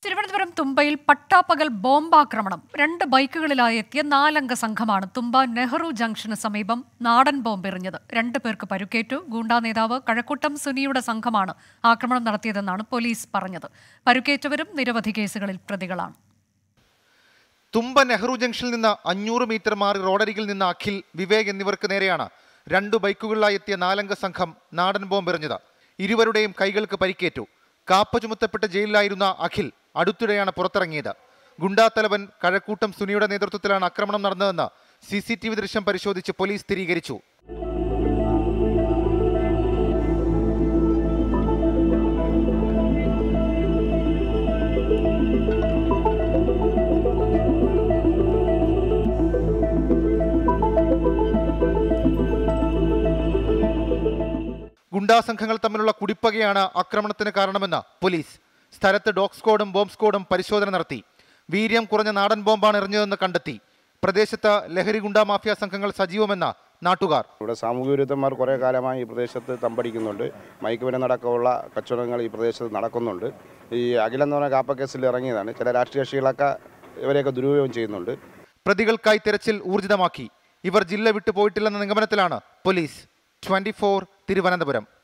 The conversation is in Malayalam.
തിരുവനന്തപുരം തുമ്പയിൽ പട്ടാപ്പകൽ ബോംബാക്രമണം രണ്ട് ബൈക്കുകളിലായി എത്തിയ നാലംഗ സംഘമാണ് തുമ്പ നെഹ്റു ജംഗ്ഷന് സമീപം നാടൻ ബോംബ് എറിഞ്ഞത് രണ്ടു പേർക്ക് പരുക്കേറ്റു ഗൂണ്ടാ നേതാവ് കഴക്കൂട്ടം സുനിയുടെ സംഘമാണ് ആക്രമണം നടത്തിയതെന്നാണ് പോലീസ് പറഞ്ഞത് പരുക്കേറ്റവരും നിരവധി കേസുകളിൽ പ്രതികളാണ് തുമ്പ നെഹ്റു ജംഗ്ഷനിൽ നിന്ന് അഞ്ഞൂറ് മീറ്റർ മാറി റോഡരികിൽ നിന്ന് അഖിൽ വിവേക് എന്നിവർക്ക് നേരെയാണ് രണ്ടു ബൈക്കുകളിലായി എത്തിയ നാലംഗ സംഘം നാടൻ ബോംബ് എറിഞ്ഞത് ഇരുവരുടെയും കൈകൾക്ക് പരിക്കേറ്റു കാപ്പ ചുമത്തപ്പെട്ട ജയിലിലായിരുന്ന അഖിൽ അടുത്തിടെയാണ് പുറത്തിറങ്ങിയത് ഗുണ്ടാത്തലവൻ കഴക്കൂട്ടം സുനിയുടെ നേതൃത്വത്തിലാണ് ആക്രമണം നടന്നതെന്ന് സി സി ടി വി ദൃശ്യം പരിശോധിച്ച് പോലീസ് സ്ഥിരീകരിച്ചു ഗുണ്ടാ സംഘങ്ങൾ തമ്മിലുള്ള കുടിപ്പകയാണ് ആക്രമണത്തിന് കാരണമെന്ന് പോലീസ് സ്ഥലത്ത് ഡോഗ് സ്ക്വാഡും ബോംബ് സ്ക്വാഡും പരിശോധന നടത്തി വീര്യം കുറഞ്ഞ നാടൻ ബോംബാണ് എറിഞ്ഞതെന്ന് കണ്ടെത്തി പ്രദേശത്ത് ലഹരി ഗുണ്ടാ മാഫിയ സംഘങ്ങൾ സജീവമെന്ന് നാട്ടുകാർ ഇവിടെ സാമൂഹ്യ വിരുദ്ധന്മാർ കുറേ കാലമായി ഈ പ്രദേശത്ത് തമ്പടിക്കുന്നുണ്ട് മയക്കുമരുന്നടക്കമുള്ള കച്ചവടങ്ങൾ ഈ പ്രദേശത്ത് നടക്കുന്നുണ്ട് ഈ അഖിലെന്ന് പറഞ്ഞ കാപ്പ കേസിൽ ഇറങ്ങിയതാണ് ചില രാഷ്ട്രീയ കക്ഷികളൊക്കെ ഇവരെയൊക്കെ ദുരുപയോഗം ചെയ്യുന്നുണ്ട് പ്രതികൾക്കായി തെരച്ചിൽ ഊർജിതമാക്കി ഇവർ ജില്ല വിട്ടു പോയിട്ടില്ലെന്ന നിഗമനത്തിലാണ് പോലീസ് ട്വന്റി തിരുവനന്തപുരം